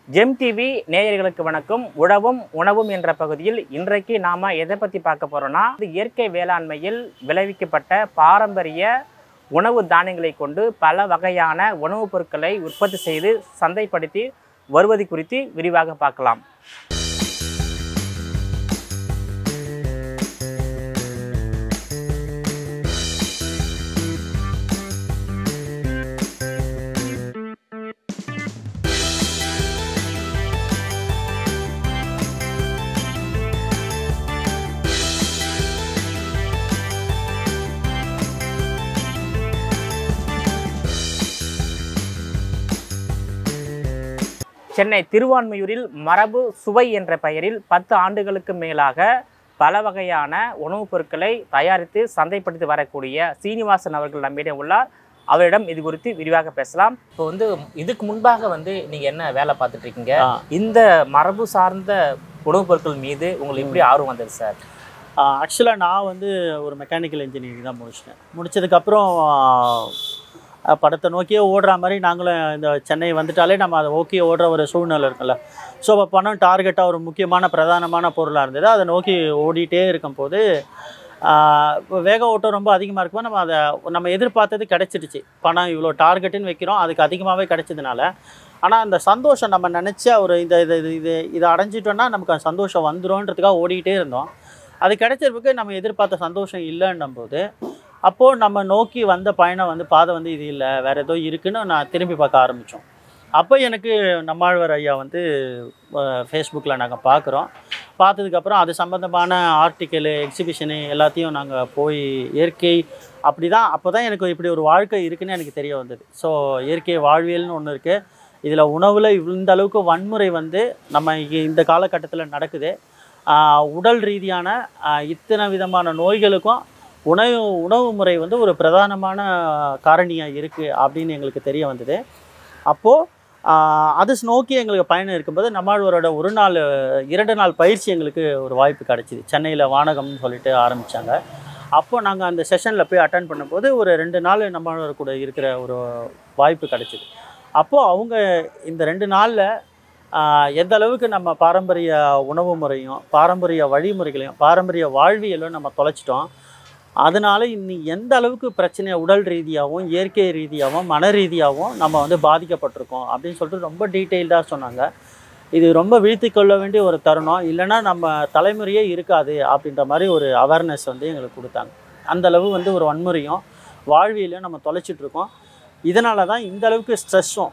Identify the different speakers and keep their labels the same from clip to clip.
Speaker 1: GeM TV நேயர்களுக்கு வணக்கம் உழவும் உணவும் என்ற பகுதியில் இன்றைக்கு நாம எதை பற்றி பார்க்க போறோம்னா இது இயற்கை வேளாண்மையில் விளைவிக்கப்பட்ட பாரம்பரிய உணவு தானியங்களை கொண்டு பல வகையான உணவுப் பொருட்களை உற்பத்தி செய்து சந்தைப்படுத்தி வருவது குறித்து விரிவாக பார்க்கலாம் சென்னை திருவான்மையூரில் மரபு சுவை என்ற பெயரில் பத்து ஆண்டுகளுக்கு மேலாக பல வகையான உணவுப் பொருட்களை தயாரித்து சந்தைப்படுத்தி வரக்கூடிய சீனிவாசன் அவர்கள் நம்மிடம் உள்ளார் அவரிடம் இது குறித்து விரிவாக பேசலாம் இப்போ வந்து இதுக்கு முன்பாக வந்து நீங்க என்ன வேலை பார்த்துட்டு இருக்கீங்க
Speaker 2: ஆ.
Speaker 1: இந்த மரபு சார்ந்த உணவுப் பொருட்கள் மீது உங்களுக்கு எப்படி ஆர்வம் வந்தது சார்
Speaker 2: ஆக்சுவலாக நான் வந்து ஒரு மெக்கானிக்கல் இன்ஜினியரிங் தான் முடிச்சிட்டேன் முடிச்சதுக்கப்புறம் படத்தை நோக்கியே ஓடுற மாதிரி நாங்களும் இந்த சென்னை வந்துட்டாலே நம்ம அதை ஓகே ஓடுற ஒரு சூழ்நிலை இருக்குல்ல ஸோ அப்போ பணம் டார்கெட்டாக ஒரு முக்கியமான பிரதானமான பொருளாக இருந்தது அதை நோக்கி ஓடிட்டே இருக்கும்போது ஆஹ், இப்போ வேக ஓட்டம் ரொம்ப அதிகமாக இருக்கும்போது நம்ம அதை நம்ம எதிர்பார்த்தது கிடச்சிடுச்சு பணம் இவ்வளோ டார்கெட்டுன்னு வைக்கிறோம் அதுக்கு அதிகமாகவே கிடைச்சதுனால ஆனால் அந்த சந்தோஷம் நம்ம நினச்ச ஒரு இந்த இது இது இது இதை அடைஞ்சிட்டோன்னா நமக்கு அந்த சந்தோஷம் வந்துரும்ன்றதுக்காக ஓடிட்டே இருந்தோம் அது கிடைச்சதுக்கு நம்ம எதிர்பார்த்த சந்தோஷம் இல்லைன்னும் போது அப்போது நம்ம நோக்கி வந்த பயணம் வந்து பாதை வந்து இது இல்லை வேறு ஏதோ இருக்குன்னு நான் திரும்பி பார்க்க ஆரம்பித்தோம் அப்போ எனக்கு நம்மாழ்வார் ஐயா வந்து ஃபேஸ்புக்கில் நாங்கள் பார்க்குறோம் பார்த்ததுக்கப்புறம் அது சம்மந்தமான ஆர்டிக்கலு எக்ஸிபிஷனு எல்லாத்தையும் நாங்கள் போய் இயற்கை அப்படி தான் அப்போ தான் எனக்கு இப்படி ஒரு வாழ்க்கை இருக்குன்னு எனக்கு தெரிய வந்தது ஸோ இயற்கை வாழ்வியல்னு ஒன்று இருக்குது இதில் உணவில் இந்த அளவுக்கு வன்முறை வந்து நம்ம இங்க இந்த காலகட்டத்தில் நடக்குது ஆஹ் உடல் ரீதியான ஆஹ் இத்தனை விதமான நோய்களுக்கும் உணவு உணவு முறை வந்து ஒரு பிரதானமான காரணியாக இருக்குது அப்படின்னு எங்களுக்கு தெரிய வந்தது அப்போது அது நோக்கி எங்களுக்கு பயணம் இருக்கும்போது நம்மாழ்வாரோட ஒரு நாள் இரண்டு நாள் பயிற்சி எங்களுக்கு ஒரு வாய்ப்பு கிடச்சிது சென்னையில் வானகம்னு சொல்லிட்டு ஆரம்பித்தாங்க அப்போ நாங்கள் அந்த செஷனில் போய் அட்டன் பண்ணும்போது ஒரு ரெண்டு நாள் நம்மாழ்வார் கூட இருக்கிற ஒரு வாய்ப்பு கிடச்சிது அப்போது அவங்க இந்த ரெண்டு நாளில் ஆஹ் எந்த அளவுக்கு நம்ம பாரம்பரிய உணவு முறையும் பாரம்பரிய வழிமுறைகளையும் பாரம்பரிய வாழ்வியலும் நம்ம தொலைச்சிட்டோம் அதனால இன்னி எந்த அளவுக்கு பிரச்சனை உடல் ரீதியாகவும் இயற்கை ரீதியாகவும் மன ரீதியாகவும் நம்ம வந்து பாதிக்கப்பட்டிருக்கோம் அப்படின்னு சொல்லிட்டு ரொம்ப டீட்டெயில்டாக சொன்னாங்க இது ரொம்ப வீழ்த்தி கொள்ள வேண்டிய ஒரு தருணம் இல்லைன்னா நம்ம தலைமுறையே இருக்காது அப்படின்ற மாதிரி ஒரு அவேர்னஸ் வந்து எங்களுக்கு கொடுத்தாங்க அந்த அளவு வந்து ஒரு வன்முறையும் வாழ்வியலையும் நம்ம தொலைச்சிட்டு இருக்கோம் இதனால தான் இந்த அளவுக்கு ஸ்ட்ரெஸ்ஸும்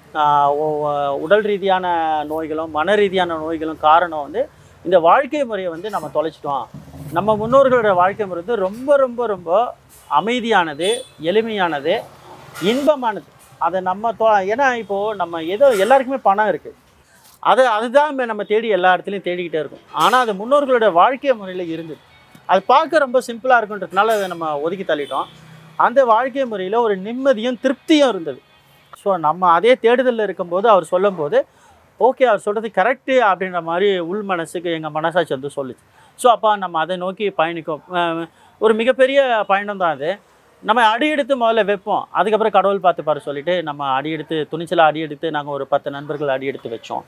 Speaker 2: உடல் ரீதியான நோய்களும் மன ரீதியான நோய்களும் காரணம் வந்து இந்த வாழ்க்கை முறையை வந்து நம்ம தொலைச்சிட்டோம் நம்ம முன்னோர்களோட வாழ்க்கை முறை வந்து ரொம்ப ரொம்ப ரொம்ப அமைதியானது எளிமையானது இன்பமானது அதை நம்ம தொ ஏன்னா இப்போது நம்ம ஏதோ எல்லாருக்குமே பணம் இருக்குது அது அதுதான் இப்ப நம்ம தேடி எல்லா இடத்துலையும் தேடிக்கிட்டே இருக்கும் ஆனால் அது முன்னோர்களோட வாழ்க்கை முறையில் இருந்தது அது பார்க்க ரொம்ப சிம்பிளாக இருக்குன்றதுனால அதை நம்ம ஒதுக்கி தள்ளிட்டோம் அந்த வாழ்க்கை முறையில் ஒரு நிம்மதியும் திருப்தியும் இருந்தது ஸோ நம்ம அதே தேடுதலில் இருக்கும்போது அவர் சொல்லும்போது ஓகே அவர் சொல்கிறது கரெக்டு அப்படின்ற மாதிரி உள் மனசுக்கு எங்கள் மனசாட்சி வந்து சொல்லுச்சு ஸோ அப்போ நம்ம அதை நோக்கி பயணிக்கும் அஹ் ஒரு மிகப்பெரிய பயணம் தான் அது நம்ம அடி எடுத்து முதல்ல வைப்போம் அதுக்கப்புறம் கடவுள் பார்த்து பாரு சொல்லிட்டு நம்ம அடி எடுத்து துணிச்சலாக அடி எடுத்து நாங்கள் ஒரு பத்து நண்பர்கள் அடி எடுத்து வச்சோம்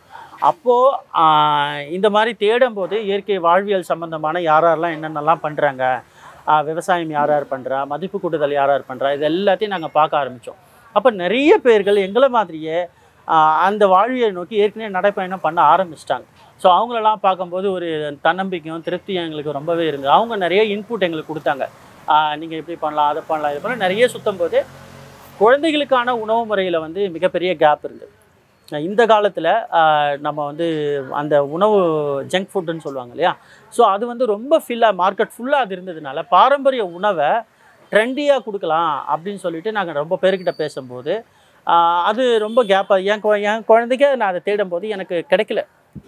Speaker 2: அப்போது இந்த மாதிரி தேடும்போது இயற்கை வாழ்வியல் சம்மந்தமான யார் யாரெல்லாம் என்னென்னலாம் பண்ணுறாங்க விவசாயம் யார் யார் பண்ணுறா மதிப்பு கூட்டுதல் யார் யார் பண்ணுறா இது எல்லாத்தையும் நாங்கள் பார்க்க ஆரம்பித்தோம் அப்போ நிறைய பேர்கள் எங்களை மாதிரியே ஆஹ் அந்த வாழ்வியலை நோக்கி ஏற்கனவே நடைப்பயணம் பண்ண ஆரம்பிச்சிட்டாங்க ஸோ அவங்களெல்லாம் பார்க்கும்போது ஒரு தன்னம்பிக்கையும் திருப்தியும் எங்களுக்கு ரொம்பவே இருந்தது அவங்க நிறைய இன்புட் எங்களுக்கு கொடுத்தாங்க நீங்கள் இப்படி பண்ணலாம் அதை பண்ணலாம் இது பண்ணலாம் நிறைய சுத்தும் போது குழந்தைகளுக்கான உணவு முறையில் வந்து மிகப்பெரிய கேப் இருந்தது அஹ் இந்த காலத்தில் நம்ம வந்து அந்த உணவு ஜங்க் ஃபுட்டுன்னு சொல்லுவாங்க இல்லையா ஸோ அது வந்து ரொம்ப ஃபில்லாக மார்க்கெட் ஃபுல்லாக அது இருந்ததுனால பாரம்பரிய உணவை ட்ரெண்டியாக கொடுக்கலாம் அப்படின்னு சொல்லிட்டு நாங்கள் ரொம்ப பேர்கிட்ட பேசும்போது ஆஹ் அது ரொம்ப கேப்பாக என் குழ என் குழந்தைக்கே நான் அதை தேடும்போது எனக்கு கிடைக்கல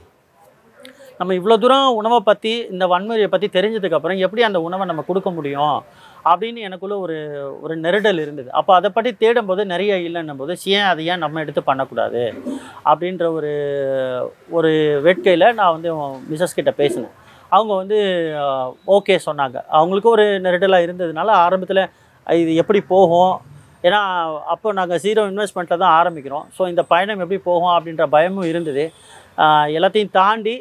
Speaker 2: நம்ம இவ்வளோ தூரம் உணவை பற்றி இந்த வன்முறையை பற்றி தெரிஞ்சதுக்கப்புறம் எப்படி அந்த உணவை நம்ம கொடுக்க முடியும் அப்படின்னு எனக்குள்ள ஒரு ஒரு நெருடல் இருந்தது அப்போ அதை பற்றி தேடும்போது நிறைய இல்லைன்னும் போது ஏன் அதை ஏன் நம்ம எடுத்து பண்ணக்கூடாது அப்படின்ற ஒரு ஒரு வேட்கையில் நான் வந்து மிஸ்ஸஸ் கிட்ட பேசினேன் அவங்க வந்து ஓகே சொன்னாங்க அவங்களுக்கு ஒரு நெருடலாக இருந்ததுனால ஆரம்பத்தில் இது எப்படி போகும் ஏன்னா அப்போ நாங்கள் ஜீரோ இன்வெஸ்ட்மெண்ட்டில் தான் ஆரம்பிக்கிறோம் ஸோ இந்த பயணம் எப்படி போகும் அப்படின்ற பயமும் இருந்தது ஆஹ் எல்லாத்தையும் தாண்டி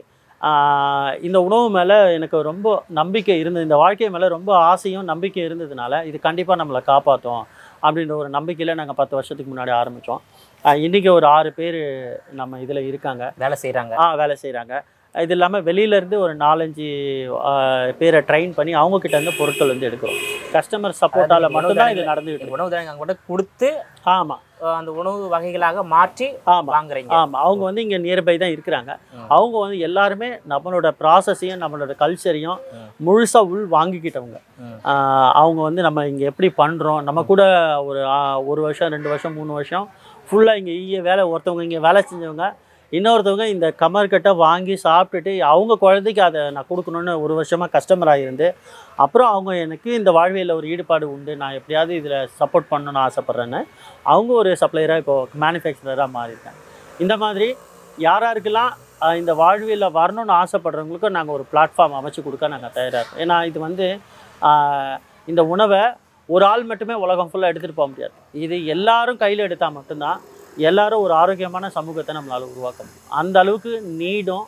Speaker 2: ஆஹ் இந்த உணவு மேலே எனக்கு ரொம்ப நம்பிக்கை இருந்தது இந்த வாழ்க்கை மேலே ரொம்ப ஆசையும் நம்பிக்கை இருந்ததுனால இது கண்டிப்பாக நம்மளை காப்பாற்றும் அப்படின்ற ஒரு நம்பிக்கையில் நாங்கள் பத்து வருஷத்துக்கு முன்னாடி ஆரம்பித்தோம் இன்றைக்கி ஒரு ஆறு பேர் நம்ம இதில் இருக்காங்க
Speaker 1: வேலை செய்கிறாங்க
Speaker 2: ஆ வேலை செய்கிறாங்க இது இல்லாமல் வெளியிலேருந்து ஒரு நாலஞ்சு ஆ, பேரை ட்ரெயின் பண்ணி அவங்க கிட்ட இருந்து பொருட்கள் வந்து எடுக்கிறோம் கஸ்டமர் சப்போர்ட்டால்
Speaker 1: அதாவது
Speaker 2: மட்டும்தான் இது
Speaker 1: உணவு
Speaker 2: நடந்துகிட்டு இருக்கு
Speaker 1: உணவு தானியங்கள் கூட கொடுத்து
Speaker 2: ஆமாம்
Speaker 1: அஹ், அந்த உணவு வகைகளாக மாற்றி
Speaker 2: ஆமாம்
Speaker 1: வாங்குறீங்க
Speaker 2: ஆமாம் அவங்க வந்து இங்கே நியர்பை தான் இருக்கிறாங்க
Speaker 1: ம்.
Speaker 2: அவங்க வந்து எல்லாருமே நம்மளோட ப்ராசஸையும் நம்மளோட கல்ச்சரையும்
Speaker 1: ம்.
Speaker 2: முழுசாக உள் வாங்கிக்கிட்டவங்க
Speaker 1: ம்.
Speaker 2: ஆஹ் அவங்க வந்து நம்ம இங்கே எப்படி பண்ணுறோம் நம்ம கூட ஒரு ஆ- ஒரு வருஷம் ரெண்டு வருஷம் மூணு வருஷம் ஃபுல்லாக இங்கே ஈய வேலை ஒருத்தவங்க இங்கே வேலை செஞ்சவங்க இன்னொருத்தவங்க இந்த கமர்கட்டை வாங்கி சாப்பிட்டுட்டு அவங்க குழந்தைக்கு அதை நான் கொடுக்கணுன்னு ஒரு வருஷமாக கஸ்டமராக இருந்து அப்புறம் அவங்க எனக்கு இந்த வாழ்வியலில் ஒரு ஈடுபாடு உண்டு நான் எப்படியாவது இதில் சப்போர்ட் பண்ணணும்னு ஆசைப்பட்றேன்னு அவங்க ஒரு சப்ளையராக இப்போ மேனுஃபேக்சரராக மாறியிருக்காங்க இந்த மாதிரி யார் யாருக்கெல்லாம் ஆஹ், இந்த வாழ்வியலில் வரணும்னு ஆசைப்படுறவங்களுக்கும் நாங்கள் ஒரு பிளாட்ஃபார்ம் அமைச்சு கொடுக்க நாங்கள் தயாராக இருக்கோம் ஏன்னா இது வந்து ஆஹ், இந்த உணவை ஒரு ஆள் மட்டுமே உலகம் ஃபுல்லாக எடுத்துகிட்டு போக முடியாது இது எல்லாரும் கையில் எடுத்தால் மட்டும்தான் எல்லாரும் ஒரு ஆரோக்கியமான சமூகத்தை நம்மளால் உருவாக்க முடியும் அந்த அளவுக்கு நீடும்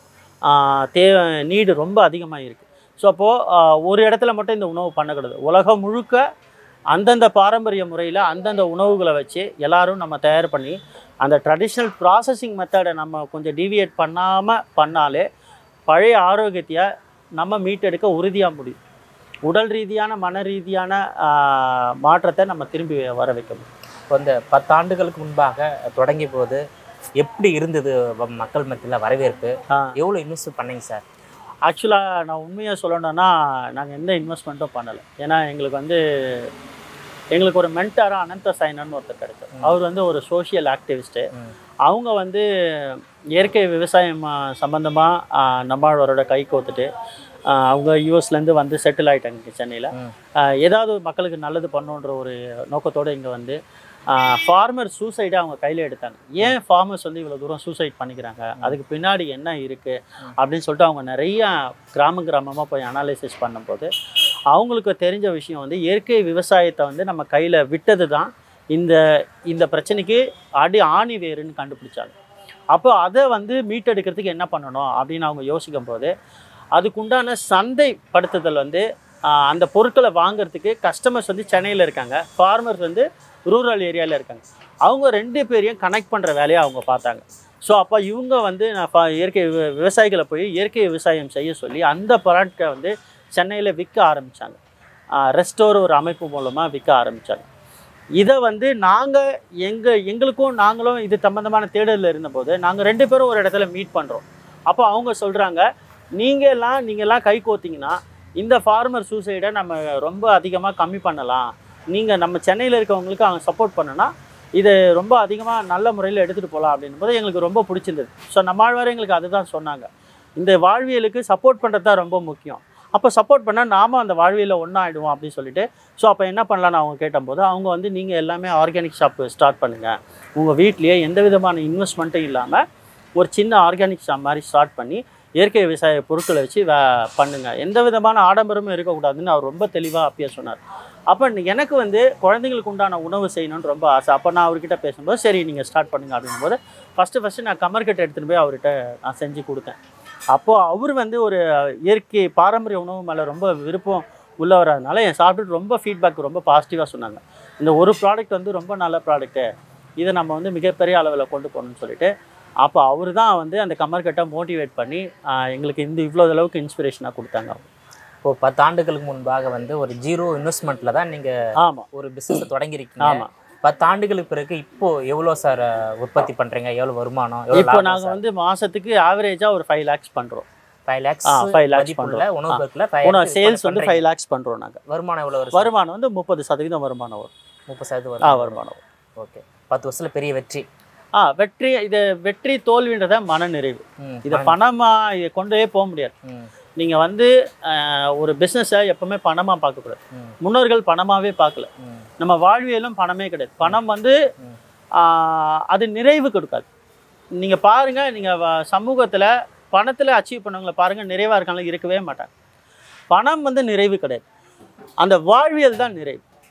Speaker 2: தேவை நீடு ரொம்ப அதிகமாக இருக்குது ஸோ அப்போது ஒரு இடத்துல மட்டும் இந்த உணவு பண்ணக்கூடாது உலகம் முழுக்க அந்தந்த பாரம்பரிய முறையில் அந்தந்த உணவுகளை வச்சு எல்லாரும் நம்ம தயார் பண்ணி அந்த ட்ரெடிஷ்னல் ப்ராசஸிங் மெத்தடை நம்ம கொஞ்சம் டீவியேட் பண்ணாமல் பண்ணாலே பழைய ஆரோக்கியத்தையை நம்ம மீட்டெடுக்க உறுதியாக முடியும் உடல் ரீதியான மன ரீதியான ஆஹ், மாற்றத்தை நம்ம திரும்பி வர வைக்க முடியும்
Speaker 1: இப்போ இந்த பத்தாண்டுகளுக்கு முன்பாக தொடங்கிய போது எப்படி இருந்தது வ- மக்கள் மத்தியில் வரவேற்பு
Speaker 2: ஆஹ்,
Speaker 1: எவ்வளோ இன்வெஸ்ட் பண்ணீங்க சார்
Speaker 2: ஆக்சுவலாக நான் உண்மையாக சொல்லணும்னா நாங்கள் எந்த இன்வெஸ்ட்மெண்ட்டும் பண்ணலை ஏன்னா எங்களுக்கு வந்து எங்களுக்கு ஒரு மென்டாராக அனந்த சைனன் ஒருத்தர் கிடைச்சார்
Speaker 1: ம்.
Speaker 2: அவர் வந்து ஒரு சோஷியல் ஆக்டிவிஸ்ட்டு
Speaker 1: ம்.
Speaker 2: அவங்க வந்து இயற்கை விவசாயம் சம்மந்தமாக நம்மளோட கை கோத்துட்டு ஆஹ், அவங்க யூஎஸ்லேருந்து வந்து செட்டில் ஆகிட்டாங்க சென்னையில்
Speaker 1: ம்.
Speaker 2: ஏதாவது ஒரு மக்களுக்கு நல்லது பண்ணணுன்ற ஒரு நோக்கத்தோடு இங்கே வந்து ஃபார்மர் சூசைடை அவங்க கையில் எடுத்தாங்க ஏன் ஃபார்மர்ஸ் வந்து இவ்வளோ தூரம் சூசைட் பண்ணிக்கிறாங்க அதுக்கு பின்னாடி என்ன இருக்குது
Speaker 1: ம்.
Speaker 2: அப்படின்னு சொல்லிட்டு அவங்க நிறைய கிராம கிராமமாக போய் அனாலிசிஸ் பண்ணும்போது அவங்களுக்கு தெரிஞ்ச விஷயம் வந்து இயற்கை விவசாயத்தை வந்து நம்ம கையில் விட்டது தான் இந்த இந்த பிரச்சனைக்கு அடி ஆணி வேறுன்னு கண்டுபிடிச்சாங்க அப்போ அதை வந்து மீட்டெடுக்கிறதுக்கு என்ன பண்ணணும் அப்படின்னு அவங்க யோசிக்கும் போது அதுக்குண்டான சந்தைப்படுத்துதல் வந்து ஆஹ், அந்த பொருட்களை வாங்குறதுக்கு கஸ்டமர்ஸ் வந்து சென்னையில் இருக்காங்க ஃபார்மர்ஸ் வந்து ரூரல் ஏரியாவில் இருக்காங்க அவங்க ரெண்டு பேரையும் கனெக்ட் பண்ணுற வேலையை அவங்க பார்த்தாங்க ஸோ அப்போ இவங்க வந்து நான் ப- இயற்கை விவ- விவசாயிகளை போய் இயற்கை விவசாயம் செய்ய சொல்லி அந்த ப்ராடக்டை வந்து சென்னையில் விற்க ஆரம்பித்தாங்க ரெஸ்டோர் ஒரு அமைப்பு மூலமாக விற்க ஆரம்பித்தாங்க இதை வந்து நாங்கள் எங்கள் எங்களுக்கும் நாங்களும் இது சம்மந்தமான தேடலில் இருந்தபோது நாங்கள் ரெண்டு பேரும் ஒரு இடத்துல மீட் பண்ணுறோம் அப்போ அவங்க சொல்கிறாங்க நீங்கள்லாம் நீங்கள்லாம் கை கோத்தீங்கன்னா இந்த ஃபார்மர் சூசைடை நம்ம ரொம்ப அதிகமாக கம்மி பண்ணலாம் நீங்கள் நம்ம சென்னையில் இருக்கவங்களுக்கு அவங்க சப்போர்ட் பண்ணுனா இதை ரொம்ப அதிகமாக நல்ல முறையில் எடுத்துகிட்டு போகலாம் அப்படின்போது எங்களுக்கு ரொம்ப பிடிச்சிருந்தது ஸோ நம்மாழ்வார் எங்களுக்கு அதுதான் சொன்னாங்க இந்த வாழ்வியலுக்கு சப்போர்ட் பண்ணுறது தான் ரொம்ப முக்கியம் அப்போ சப்போர்ட் பண்ணால் நாம அந்த வாழ்வியலில் ஒன்றாயிடுவோம் அப்படின்னு சொல்லிட்டு ஸோ அப்போ என்ன பண்ணலான்னு அவங்க கேட்டபோது அவங்க வந்து நீங்கள் எல்லாமே ஆர்கானிக் ஷாப் ஸ்டார்ட் பண்ணுங்கள் உங்கள் வீட்லேயே எந்த விதமான இன்வெஸ்ட்மெண்ட்டும் இல்லாமல் ஒரு சின்ன ஆர்கானிக் ஷாப் மாதிரி ஸ்டார்ட் பண்ணி இயற்கை விவசாய பொருட்களை வச்சு வே பண்ணுங்கள் எந்த விதமான ஆடம்பரமும் இருக்கக்கூடாதுன்னு அவர் ரொம்ப தெளிவாக அப்பயே சொன்னார் அப்போ எனக்கு வந்து குழந்தைங்களுக்கு உண்டான உணவு செய்யணும்னு ரொம்ப ஆசை அப்போ நான் அவர்கிட்ட பேசும்போது சரி நீங்கள் ஸ்டார்ட் பண்ணுங்க அப்படிங்கும்போது ஃபஸ்ட்டு ஃபஸ்ட்டு நான் கமர்கட்டை எடுத்துகிட்டு போய் அவர்கிட்ட நான் செஞ்சு கொடுத்தேன் அப்போது அவர் வந்து ஒரு இயற்கை பாரம்பரிய உணவு மேலே ரொம்ப விருப்பம் உள்ளவராதனால என் சாப்பிட்டுட்டு ரொம்ப ஃபீட்பேக் ரொம்ப பாசிட்டிவாக சொன்னாங்க இந்த ஒரு ப்ராடக்ட் வந்து ரொம்ப நல்ல ப்ராடக்ட்டு இதை நம்ம வந்து மிகப்பெரிய அளவில் கொண்டு போகணும்னு சொல்லிட்டு அப்போ அவர் தான் வந்து அந்த கமர்கட்டை மோட்டிவேட் பண்ணி ஆஹ், எங்களுக்கு இந்த இவ்வளோ அளவுக்கு இன்ஸ்பிரேஷனாக கொடுத்தாங்க
Speaker 1: இப்போ பத்தாண்டுகளுக்கு முன்பாக வந்து ஒரு ஜீரோ இன்வெஸ்ட்மெண்ட்ல தான் நீங்க
Speaker 2: ஆமாம்
Speaker 1: ஒரு பிசினஸ் தொடங்கியிருக்கீங்க
Speaker 2: ஆமாம்
Speaker 1: பத்தாண்டுகளுக்கு பிறகு இப்போ எவ்வளோ சார் உற்பத்தி பண்றீங்க எவ்வளோ வருமானம் எவ்வளோ
Speaker 2: இப்போ நாங்கள் வந்து மாதத்துக்கு ஆவரேஜாக ஒரு ஃபைவ் லேக்ஸ் பண்ணுறோம்
Speaker 1: ஃபைவ் லேக்ஸ்
Speaker 2: ஆ, five lakhs
Speaker 1: மதிப்புள்ள உணவு
Speaker 2: ஆ.
Speaker 1: பொருட்களை
Speaker 2: உணவு சேல்ஸ் வந்து ஃபைவ் லேக்ஸ் பண்ணுறோம் நாங்கள்
Speaker 1: வருமானம் எவ்வளோ வரும்
Speaker 2: வருமானம் வந்து முப்பது சதவீதம் வருமானம் வரும்
Speaker 1: முப்பது சதவீதம்
Speaker 2: ஆ
Speaker 1: வரும்
Speaker 2: வருமானம் வரும்
Speaker 1: ஓகே பத்து வருஷத்துல பெரிய வெற்றி
Speaker 2: ஆ வெற்றி இது வெற்றி தோல்வின்றத மனநிறைவு
Speaker 1: ம்,
Speaker 2: இதை பணமாக இதை கொண்டே போக முடியாது
Speaker 1: ம்,
Speaker 2: நீங்கள் வந்து ஆஹ், ஒரு பிஸ்னஸை எப்பவுமே பணமாக பார்க்கக்கூடாது
Speaker 1: ம்,
Speaker 2: முன்னோர்கள் பணமாகவே பார்க்கல
Speaker 1: ம்,
Speaker 2: நம்ம வாழ்வியலும் பணமே கிடையாது பணம் வந்து
Speaker 1: ம்.
Speaker 2: ஆஹ், அது நிறைவு கொடுக்காது நீங்கள் பாருங்கள் நீங்கள் சமூகத்தில் பணத்தில் அச்சீவ் பண்ணவங்களை பாருங்கள் நிறைவாக இருக்காங்க இருக்கவே மாட்டாங்க பணம் வந்து நிறைவு கிடையாது அந்த வாழ்வியல் தான் நிறைவு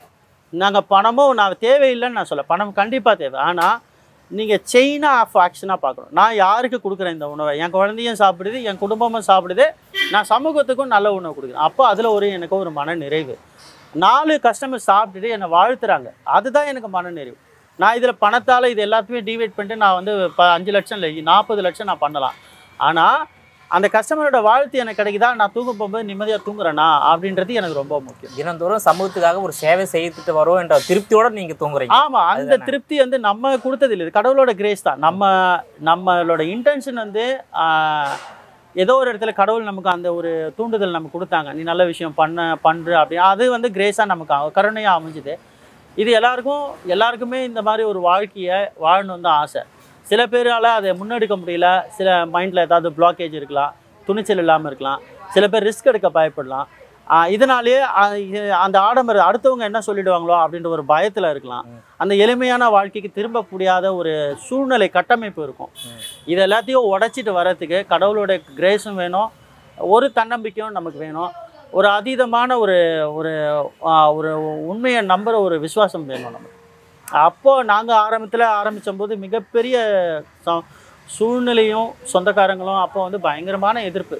Speaker 2: நாங்கள் பணமும் நான் தேவையில்லைன்னு நான் சொல்ல பணம் கண்டிப்பாக தேவை ஆனால் நீங்கள் செயினாக ஆஃப் ஆக்ஷனாக பார்க்கணும் நான் யாருக்கு கொடுக்குறேன் இந்த உணவை என் குழந்தையும் சாப்பிடுது என் குடும்பமும் சாப்பிடுது நான் சமூகத்துக்கும் நல்ல உணவு கொடுக்குறேன் அப்போ அதில் ஒரு எனக்கு ஒரு மன நிறைவு நாலு கஸ்டமர் சாப்பிட்டுட்டு என்னை வாழ்த்துறாங்க அதுதான் எனக்கு மன நிறைவு நான் இதில் பணத்தால் இது எல்லாத்தையுமே டிவைட் பண்ணிட்டு நான் வந்து இப்போ அஞ்சு லட்சம் இல்லை நாற்பது லட்சம் நான் பண்ணலாம் ஆனால் அந்த கஸ்டமரோட வாழ்த்து எனக்கு கிடைக்குதா நான் தூங்க போகும்போது நிம்மதியாக தூங்குறேனா அப்படின்றது எனக்கு ரொம்ப முக்கியம்
Speaker 1: தினந்தோறும் சமூகத்துக்காக ஒரு சேவை செய்துட்டு வரோம் என்ற திருப்தியோட நீங்க தூங்குறீங்க
Speaker 2: ஆமா அந்த
Speaker 1: அதுதானே.
Speaker 2: திருப்தி வந்து நம்ம கொடுத்தது இல்லை இது கடவுளோட கிரேஸ் தான் நம்ம நம்மளோட இன்டென்ஷன் வந்து ஆஹ், ஏதோ ஒரு இடத்துல கடவுள் நமக்கு அந்த ஒரு தூண்டுதல் நமக்கு கொடுத்தாங்க நீ நல்ல விஷயம் பண்ண பண்ற அப்படி அது வந்து கிரேஸாக நமக்கு அ- கருணையா அமைஞ்சுது இது எல்லாருக்கும் எல்லாருக்குமே இந்த மாதிரி ஒரு வாழ்க்கையை வாழணும் தான் ஆசை சில பேரால் அதை முன்னெடுக்க முடியல சில மைண்டில் ஏதாவது பிளாக்கேஜ் இருக்கலாம் துணிச்சல் இல்லாமல் இருக்கலாம் சில பேர் ரிஸ்க் எடுக்க பயப்படலாம் ஆஹ் இதனாலேயே ஆஹ் இது- அந்த ஆடம்பர அடுத்தவங்க என்ன சொல்லிடுவாங்களோ அப்படின்ற ஒரு பயத்தில் இருக்கலாம்
Speaker 1: ம்.
Speaker 2: அந்த எளிமையான வாழ்க்கைக்கு திரும்ப முடியாத ஒரு சூழ்நிலை கட்டமைப்பு இருக்கும்
Speaker 1: ம்.
Speaker 2: இது எல்லாத்தையும் உடைச்சிட்டு வர்றதுக்கு கடவுளோட கிரேஸும் வேணும் ஒரு தன்னம்பிக்கையும் நமக்கு வேணும் ஒரு அதீதமான ஒரு ஒரு ஆஹ் ஒரு உண்மையை நம்புகிற ஒரு விசுவாசம் வேணும் நமக்கு அப்போது நாங்கள் ஆரம்பத்தில் ஆரம்பித்தபோது மிகப்பெரிய ச- சூழ்நிலையும் சொந்தக்காரங்களும் அப்போ வந்து பயங்கரமான எதிர்ப்பு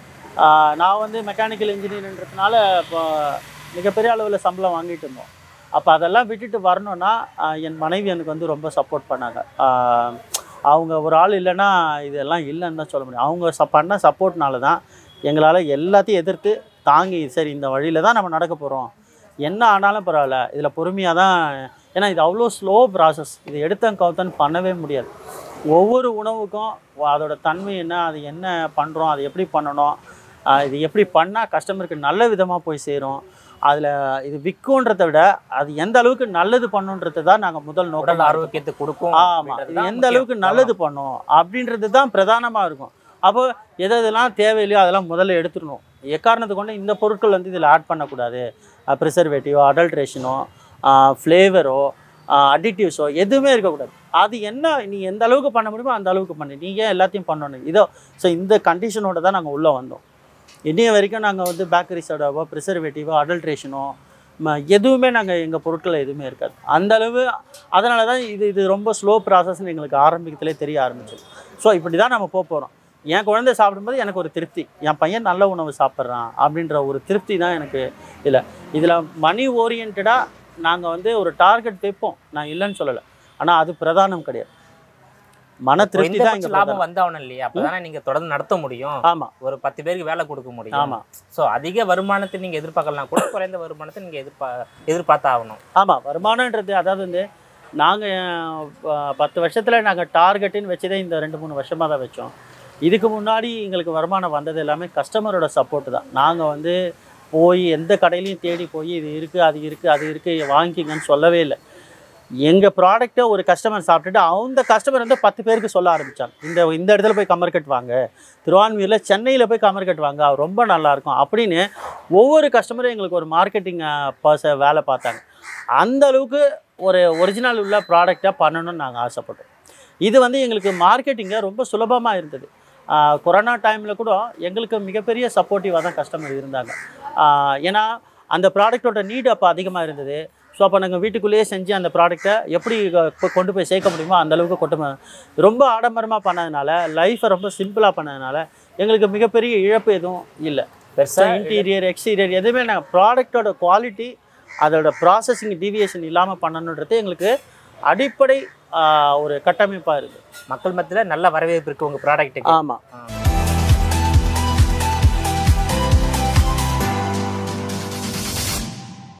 Speaker 2: ஆஹ் நான் வந்து மெக்கானிக்கல் இன்ஜினியர்ன்றதுனால இப்போ மிகப்பெரிய அளவில் சம்பளம் வாங்கிட்டு இருந்தோம் அப்போ அதெல்லாம் விட்டுட்டு வரணும்னா ஆஹ் என் மனைவி எனக்கு வந்து ரொம்ப சப்போர்ட் பண்ணாங்க ஆஹ் அவங்க ஒரு ஆள் இல்லைன்னா இதெல்லாம் இல்லைன்னு தான் சொல்ல முடியும் அவங்க ச பண்ண சப்போர்ட்னால தான் எங்களால் எல்லாத்தையும் எதிர்த்து தாங்கி சரி இந்த வழியில் தான் நம்ம நடக்க போகிறோம் என்ன ஆனாலும் பரவாயில்ல இதில் பொறுமையாக தான் ஏன்னா இது அவ்வளோ ஸ்லோ ப்ராசஸ் இது எடுத்தன் கவுத்தன் பண்ணவே முடியாது ஒவ்வொரு உணவுக்கும் அதோட தன்மை என்ன அது என்ன பண்ணுறோம் அது எப்படி பண்ணணும் ஆஹ் இது எப்படி பண்ணால் கஸ்டமருக்கு நல்ல விதமாக போய் சேரும் அதில் இது விற்குன்றதை விட அது எந்த அளவுக்கு நல்லது பண்ணுன்றது தான் நாங்கள் முதல்
Speaker 1: உடல்
Speaker 2: நோக்கம்
Speaker 1: ஆரோக்கியத்தை கொடுக்கும்
Speaker 2: ஆமாம்
Speaker 1: அப்படின்றது
Speaker 2: இது
Speaker 1: தான்
Speaker 2: எந்த
Speaker 1: முக்கியம்.
Speaker 2: அளவுக்கு நல்லது பண்ணும் அப்படின்றது தான் பிரதானமாக இருக்கும் அப்போ எது எதெல்லாம் தேவையில்லையோ அதெல்லாம் முதல்ல எடுத்துடணும் எக்காரணத்தை கொண்டு இந்த பொருட்கள் வந்து இதில் ஆட் பண்ணக்கூடாது ப்ரிசர்வேட்டிவோ அடல்ட்ரேஷனோ ஃப்ளேவரோ அடிட்டிவ்ஸோ எதுவுமே இருக்கக்கூடாது அது என்ன நீ எந்த அளவுக்கு பண்ண முடியுமோ அந்த அளவுக்கு பண்ணு நீ ஏன் எல்லாத்தையும் பண்ணணும் இதோ ஸோ இந்த கண்டிஷனோட தான் நாங்கள் உள்ளே வந்தோம் இன்னைய வரைக்கும் நாங்கள் வந்து பேக்கரி சோடாவோ ப்ரிசர்வேட்டிவோ அடல்ட்ரேஷனோ எதுவுமே நாங்கள் எங்கள் பொருட்கள் எதுவுமே இருக்காது அந்த அளவு அதனால தான் இது இது ரொம்ப ஸ்லோ ப்ராசஸ்னு எங்களுக்கு ஆரம்பிக்கத்திலே தெரிய ஆரம்பிச்சது ஸோ இப்படி தான் நம்ம போக போகிறோம் என் குழந்தை சாப்பிடும்போது எனக்கு ஒரு திருப்தி என் பையன் நல்ல உணவு சாப்பிட்றான் அப்படின்ற ஒரு திருப்தி தான் எனக்கு இல்லை இதில் மணி ஓரியன்டாக நாங்கள் வந்து ஒரு டார்கெட் வைப்போம் நான் இல்லைன்னு சொல்லலை ஆனால் அது பிரதானம் கிடையாது மன திருப்தி தான்
Speaker 1: குறைந்தபட்ச
Speaker 2: இங்கே
Speaker 1: லாபம் வந்தாவணும் இல்லையா அப்பதானே நீங்க தொடர்ந்து நடத்த முடியும்
Speaker 2: ஆமாம்
Speaker 1: ஒரு பத்து பேருக்கு வேலை கொடுக்க முடியும்
Speaker 2: ஆமாம்
Speaker 1: சோ அதிக வருமானத்தை நீங்க எதிர்பார்க்கலாம் கூட குறைந்த வருமானத்தை நீங்க எதிர்பா எதிர்பார்த்தாகணும்
Speaker 2: ஆமாம் வருமானன்றது அதாவது வந்து நாங்கள் பத்து வருஷத்தில் நாங்கள் டார்கெட்டுன்னு வச்சதே இந்த ரெண்டு மூணு வருஷமாக தான் வச்சோம் இதுக்கு முன்னாடி எங்களுக்கு வருமானம் வந்தது எல்லாமே கஸ்டமரோட சப்போர்ட் தான் நாங்கள் வந்து போய் எந்த கடையிலையும் தேடி போய் இது இருக்குது அது இருக்குது அது இருக்குது வாங்கிக்கங்கன்னு சொல்லவே இல்லை எங்கள் ப்ராடக்ட்டை ஒரு கஸ்டமர் சாப்பிட்டுட்டு அந்த கஸ்டமர் வந்து பத்து பேருக்கு சொல்ல ஆரம்பித்தாங்க இந்த இந்த இடத்துல போய் கமர்கட் வாங்க திருவான்மியூரில் சென்னையில் போய் கமர்கட் வாங்க அது ரொம்ப நல்லாயிருக்கும் அப்படின்னு ஒவ்வொரு கஸ்டமரும் எங்களுக்கு ஒரு மார்க்கெட்டிங் பர்ச வேலை பார்த்தாங்க அந்த அளவுக்கு ஒரு ஒரிஜினல் உள்ள ப்ராடக்டாக பண்ணணும்னு நாங்கள் ஆசைப்பட்டோம் இது வந்து எங்களுக்கு மார்க்கெட்டிங்கை ரொம்ப சுலபமாக இருந்தது ஆஹ் கொரோனா டைமில் கூட எங்களுக்கு மிகப்பெரிய சப்போர்ட்டிவாக தான் கஸ்டமர் இருந்தாங்க ஆஹ் ஏன்னா அந்த ப்ராடக்ட்டோட நீடு அப்போ அதிகமாக இருந்தது ஸோ அப்போ நாங்கள் வீட்டுக்குள்ளேயே செஞ்சு அந்த ப்ராடக்ட்டை எப்படி கொ- கொண்டு போய் சேர்க்க முடியுமோ அந்த அளவுக்கு கொண்டு போ- ரொம்ப ஆடம்பரமாக பண்ணதுனால லைஃப்பை ரொம்ப சிம்பிளாக பண்ணதுனால எங்களுக்கு மிகப்பெரிய இழப்பு எதுவும் இல்லை
Speaker 1: பெருசா
Speaker 2: இன்டீரியர் எக்ஸ்டீரியர் எதுவுமே நாங்கள் ப்ராடக்ட்டோட குவாலிட்டி அதோட ப்ராசஸிங் டீவியேஷன் இல்லாமல் பண்ணணுன்றது எங்களுக்கு அடிப்படை ஆஹ், ஒரு கட்டமைப்பாக இருக்குது
Speaker 1: மக்கள் மத்தியில நல்ல வரவேற்பு இருக்கு உங்க ப்ராடக்ட்டுக்கு
Speaker 2: ஆமாம்